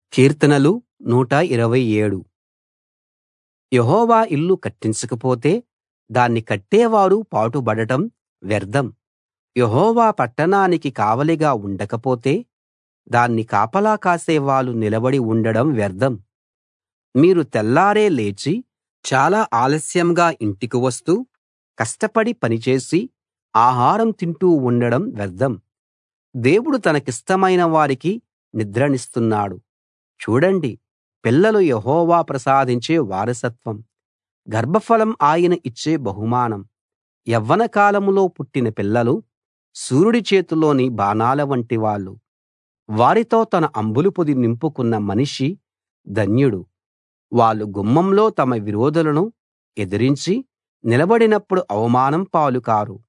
కీర్తనలు 127 యెహోవా ఇల్లు కట్టించకపోతే దాన్ని కట్టేవారు పాటుబడటం వ్యర్థం యెహోవా పట్టణానికి కావలిగా ఉండకపోతే దాన్ని కాపలా కాసేవాళ్ళు నిలబడి ఉండడం వ్యర్థం మీరు తెల్లారే లేచి చాలా ఆలస్యంగా ఇంటికి వస్తూ కష్టపడి పనిచేసి ఆహారం తింటూ ఉండడం వ్యర్థం దేవుడు తనకిష్టమైన వారికి నిద్రనిస్తున్నాడు చూడండి పిల్లలు యెహోవా ప్రసాదించే వారసత్వం గర్భఫలం ఆయన ఇచ్చే బహుమానం యవ్వన కాలంలో పుట్టిన పిల్లలు సూర్యుడి చేతిలోని బాణాల వంటి వాళ్ళు వారితో తన అంబుల పొది నింపుకున్న మనిషి ధన్యుడు వాళ్ళు గుమ్మంలో తమ విరోధులను ఎదిరించి నిలబడినప్పుడు అవమానం పాలు కారు